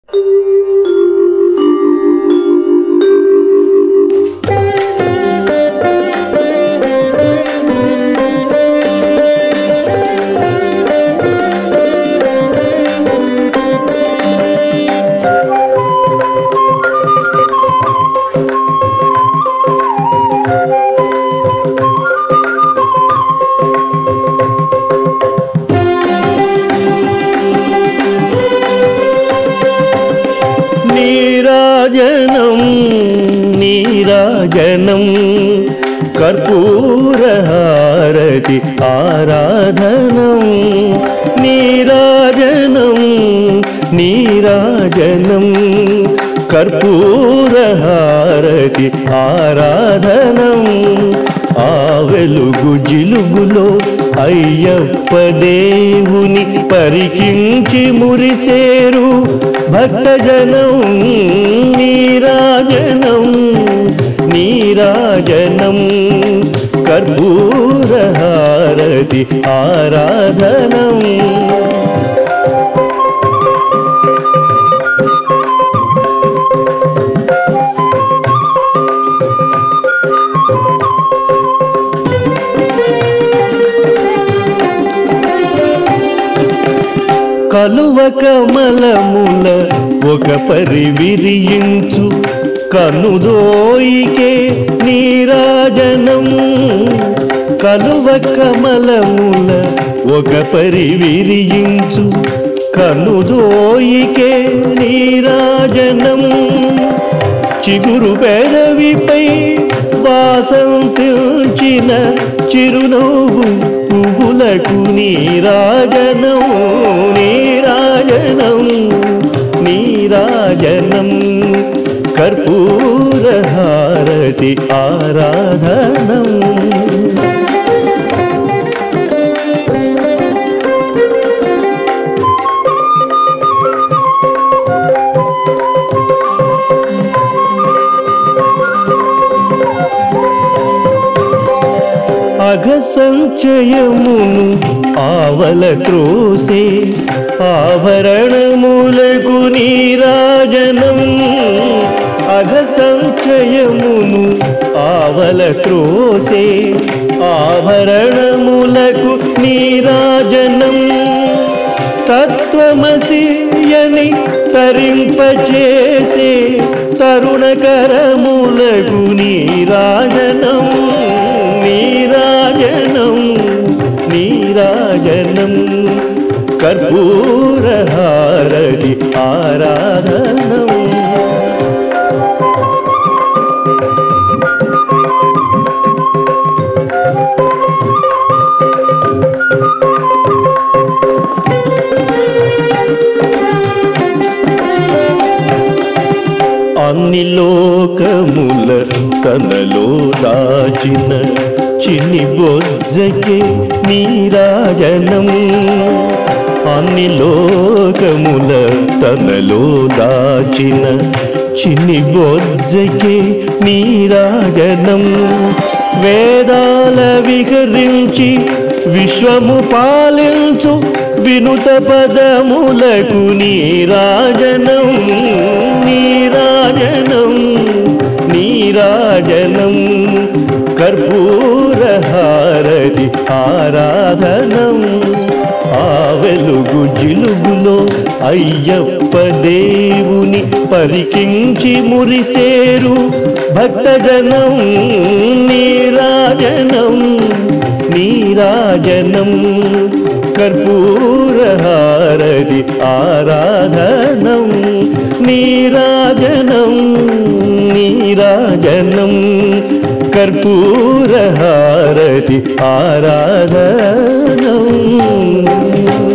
నీరాజనం నీరాజనం కర్పూరహారతి ఆరాధనం నీరాజనం నీరాజనం కర్పూరహారతి ఆరాధనం ఆ వెలుగు జిలుగులో అయ్యప్ప దేవుని పరికించి మురిసేరు భక్తజనం నీరాజనం నీరాజనం కర్పూరహారతి ఆరాధనం కలువ కమలముల ఒక పరి విరియించు కనుదోయికే నీరాజనం కలువ కమలముల ఒక పరి విరియించు కనుదోయికే నీరాజనం చిగురు పెదవిపై వాసంతించిన చిరునవ్వు పువ్వులకు నీరాజనం నీరాజనం నీరాజనం కర్పూరహారతి ఆరాధనం అఘ సంచయమును ఆవల త్రోసే ఆభరణములకు నీరాజనం అఘ సంచయమును ఆవల త్రోసే ఆభరణములకు నీరాజనం తత్వమసియని తరింపచేసే తరుణకరములకు నీరాజనం నీరాజనం నీరాజనం కర్పూరహారతి ఆరాధనం అన్ని లోకముల తనలో దాచిన చిన్ని బొజ్జకే నీరాజనం అన్ని లోకముల తనలో దాచిన చిన్ని బొజ్జకే నీరాజనం వేదాల విహరించి విశ్వము పాలించు వినుత పదములకు నీరాజనం నీరాజనం నీరాజనం కర్పూరహారతి ఆరాధనం ఆ వెలుగు జిలుగులో అయ్యప్ప దేవుని పరికించి మురిసేరు భక్తజనం నీరాజనం నీరాజనం కర్పూరహారతి ఆరాధనం నీరాజనం నీరాజనం కర్పూరహారతి ఆరాధనం